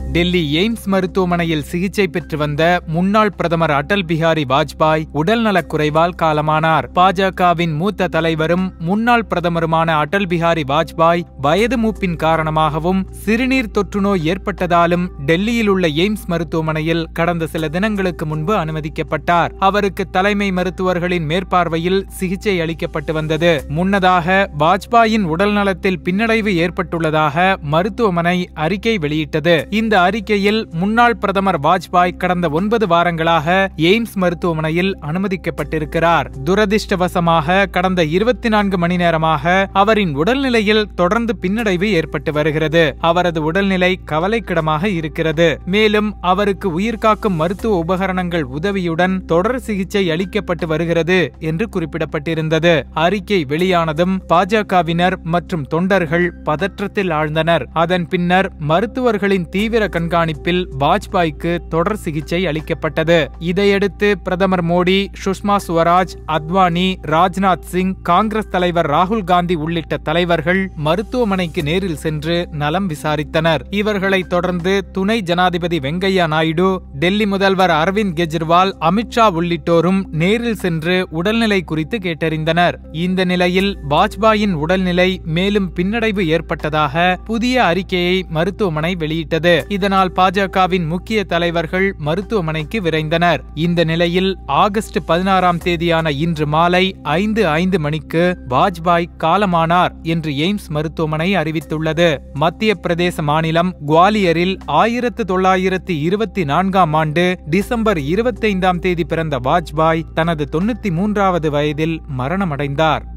Delhi AIIMS மருத்துவமனையில் சிகிச்சை பெற்று வந்த முன்னாள் பிரதமர் அடல் பிஹாரி வாஜ்பாய் உடல்நலக் குறைவால் காலமானார் பாஜகவின் மூத்த தலைவரும் முன்னாள் பிரதமருமான அடல் பிஹாரி வாஜ்பாய் வயது மூப்பின் காரணமாகவும் சிறுநீர் தொற்று நோய் ஏற்பட்டதாலும் டெல்லியில் உள்ள எய்ம்ஸ் மருத்துவமனையில் கடந்த சில தினங்களுக்கு முன்பு அனுமதிக்கப்பட்டார் அவருக்கு தலைமை மருத்துவர்களின் மேற்பார்வையில் சிகிச்சை அளிக்கப்பட்டு வந்தது முன்னதாக வாஜ்பாயின் உடல்நலத்தில் பின்னடைவு ஏற்பட்டுள்ளதாக மருத்துவமனை அறிக்கை வெளியிட்டது இந்த அறிக்கையில் முன்னாள் பிரதமர் வாஜ்பாய் கடந்த ஒன்பது வாரங்களாக எய்ம்ஸ் மருத்துவமனையில் அனுமதிக்கப்பட்டிருக்கிறார் துரதிர்ஷ்டவசமாக கடந்த இருபத்தி நான்கு மணி நேரமாக அவரின் உடல்நிலையில் தொடர்ந்து பின்னடைவு ஏற்பட்டு வருகிறது அவரது உடல்நிலை கவலைக்கிடமாக இருக்கிறது மேலும் அவருக்கு உயிர்காக்கும் மருத்துவ உபகரணங்கள் உதவியுடன் தொடர் சிகிச்சை அளிக்கப்பட்டு வருகிறது என்று குறிப்பிடப்பட்டிருந்தது அறிக்கை வெளியானதும் பாஜகவினர் மற்றும் தொண்டர்கள் பதற்றத்தில் ஆழ்ந்தனர் அதன் பின்னர் மருத்துவர்களின் தீவிர கண்காணிப்பில் வாஜ்பாய்க்கு தொடர் சிகிச்சை அளிக்கப்பட்டது இதையடுத்து பிரதமர் மோடி சுஷ்மா சுவராஜ் அத்வானி ராஜ்நாத் சிங் காங்கிரஸ் தலைவர் ராகுல் காந்தி உள்ளிட்ட தலைவர்கள் மருத்துவமனைக்கு நேரில் சென்று நலம் விசாரித்தனர் இவர்களை தொடர்ந்து துணை ஜனாதிபதி வெங்கையா நாயுடு டெல்லி முதல்வர் அரவிந்த் கெஜ்ரிவால் அமித்ஷா உள்ளிட்டோரும் நேரில் சென்று உடல்நிலை குறித்து கேட்டறிந்தனர் இந்த நிலையில் வாஜ்பாயின் உடல்நிலை மேலும் பின்னடைவு ஏற்பட்டதாக புதிய அறிக்கையை மருத்துவமனை வெளியிட்டது இதனால் பாஜகவின் முக்கிய தலைவர்கள் மருத்துவமனைக்கு விரைந்தனர் இந்த நிலையில் ஆகஸ்ட் பதினாறாம் தேதியான இன்று மாலை ஐந்து ஐந்து மணிக்கு வாஜ்பாய் காலமானார் என்று எய்ம்ஸ் மருத்துவமனை அறிவித்துள்ளது மத்திய பிரதேச மாநிலம் குவாலியரில் ஆயிரத்து தொள்ளாயிரத்து இருபத்தி நான்காம் ஆண்டு டிசம்பர் இருபத்தைந்தாம் தேதி பிறந்த வாஜ்பாய் தனது தொண்ணூத்தி மூன்றாவது வயதில் மரணமடைந்தார்